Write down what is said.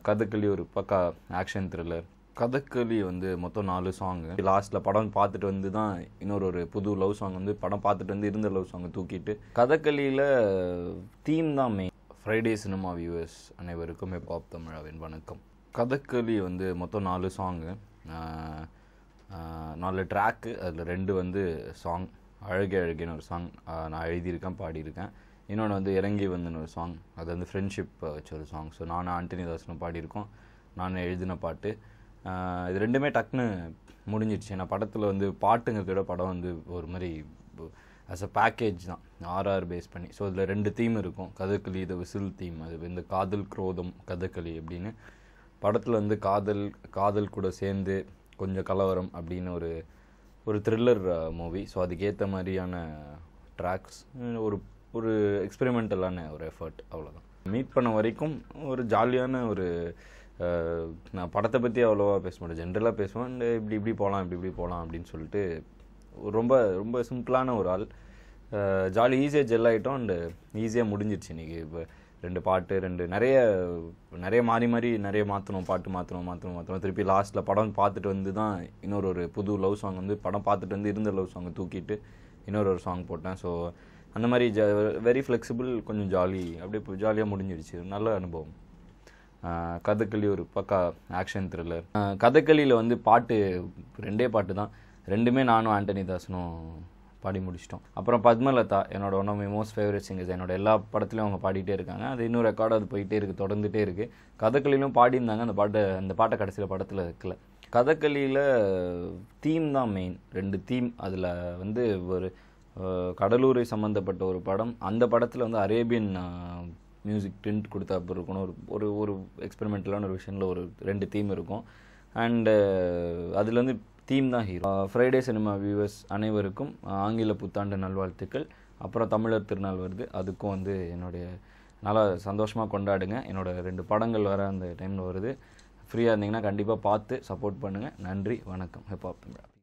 கதகளி ஒரு பக்கா action thriller Kathakali வந்து மொத்தம் நாலு சாங்கு லாஸ்ட்டில் படம் பார்த்துட்டு வந்து தான் இன்னொரு ஒரு புது லவ் சாங் வந்து படம் பார்த்துட்டு வந்து இருந்த லவ் சாங்கை தூக்கிட்டு கதகளியில் தீம் தான் மெயின் ஃப்ரைடே சினிமா வியூவர்ஸ் அனைவருக்கும் ஹிப்ஹாப் தமிழாவின் வணக்கம் கதகளி வந்து மொத்தம் நாலு சாங்கு நாலு ட்ராக்கு அதில் ரெண்டு வந்து சாங் அழகே அழகேன்னு ஒரு சாங் நான் எழுதியிருக்கேன் பாடியிருக்கேன் இன்னொன்று வந்து இறங்கி வந்துன்னு ஒரு சாங் அது வந்து ஃப்ரெண்ட்ஷிப் வச்ச ஒரு சாங் ஸோ நானும் ஆண்டனி தாசனும் பாடியிருக்கோம் நான் எழுதின பாட்டு ஆஹ் இது ரெண்டுமே டக்குன்னு முடிஞ்சிடுச்சு ஏன்னா படத்தில் வந்து பாட்டுங்கிறத விட படம் வந்து ஒரு மாதிரி ஆஸ் அ பேக்கேஜ் தான் ஆர்ஆர் பேஸ் பண்ணி ஸோ இதில் ரெண்டு தீம் இருக்கும் கதகளி இது விசில் தீம் அது இந்த காதல் குரோதம் கதகளி அப்படின்னு படத்தில் வந்து காதல் காதல் கூட சேர்ந்து கொஞ்சம் கலவரம் அப்படின்னு ஒரு ஒரு த்ரில்லர் மூவி ஸோ அதுக்கேற்ற மாதிரியான ட்ராக்ஸ் ஒரு ஒரு எக்ஸ்பெரிமெண்டலான ஒரு எஃபர்ட் அவ்வளோதான் மீட் பண்ண வரைக்கும் ஒரு ஜாலியான ஒரு அஹ், நான் படத்தை பற்றி அவ்வளோவா பேச மாட்டேன் ஜென்ரலாக பேசுவேன் and இப்படி இப்படி போகலாம் இப்படி இப்படி போகலாம் அப்படின்னு சொல்லிட்டு ஒரு ரொம்ப ரொம்ப சிம்பிளான ஒரு ஆள் ஜாலி ஈஸியாக ஜெல் ஆகிட்டோம் அண்டு ஈஸியாக முடிஞ்சிருச்சு இன்றைக்கி இப்போ ரெண்டு பாட்டு ரெண்டு நிறைய நிறைய மாறி மாறி நிறைய மாற்றணும் பாட்டு மாற்றணும் மாற்றணும் மாற்றணும் திருப்பி லாஸ்ட்டில் படம் பார்த்துட்டு வந்து தான் இன்னொரு ஒரு புது லவ் சாங் வந்து படம் பார்த்துட்டு வந்து இருந்த லவ் சாங்கை தூக்கிட்டு இன்னொரு ஒரு சாங் போட்டேன் ஸோ அந்த மாதிரி ஜ வெரி ஃப்ளெக்சிபிள் கொஞ்சம் ஜாலி அப்படியே ஜாலியாக முடிஞ்சிடுச்சு நல்ல அனுபவம் ஆஹ் கதகளி ஒரு பக்கா ஆக்ஷன் த்ரில்லர் கதகளியில் வந்து பாட்டு ரெண்டே பாட்டு தான் ரெண்டுமே நானும் ஆண்டனி தாசனும் பாடி முடிச்சிட்டோம் அப்புறம் பத்மலதா என்னோட one of my most favourite singers என்னோட எல்லா படத்துலையும் அவங்க பாடிட்டே இருக்காங்க அது இன்னும் ரெக்கார்டு அது போயிட்டே இருக்குது தொடர்ந்துட்டே இருக்குது கதகளிலும் பாடியிருந்தாங்க அந்த பாட்டை அந்த பாட்டை கடைசியில் படத்தில் இருக்கல கதகளியில் தீம் தான் மெயின் ரெண்டு தீம் அதில் வந்து ஒரு அஹ், கடலூரை சம்மந்தப்பட்ட ஒரு படம் அந்த படத்தில் வந்து அரேபியன் மியூசிக் டிண்ட் கொடுத்தா அப்படி இருக்கணும் ஒரு ஒரு ஒரு எக்ஸ்பெரிமெண்டலான ஒரு விஷயத்தில் ஒரு ரெண்டு தீம் இருக்கும் அண்டு அதில் வந்து தீம் தான் ஹீரோ ஃப்ரைடே சினிமா வியூவர்ஸ் அனைவருக்கும் அஹ், ஆங்கில புத்தாண்டு நல்வாழ்த்துக்கள் அப்புறம் தமிழர் திருநாள் வருது அதுக்கும் வந்து என்னுடைய நல்லா சந்தோஷமாக கொண்டாடுங்க என்னோட ரெண்டு படங்கள் வர அந்த டைமில் வருது ஃப்ரீயாக இருந்தீங்கன்னா கண்டிப்பாக பார்த்து சப்போர்ட் பண்ணுங்கள் நன்றி வணக்கம் ஹிப்ஹாப் தமிழா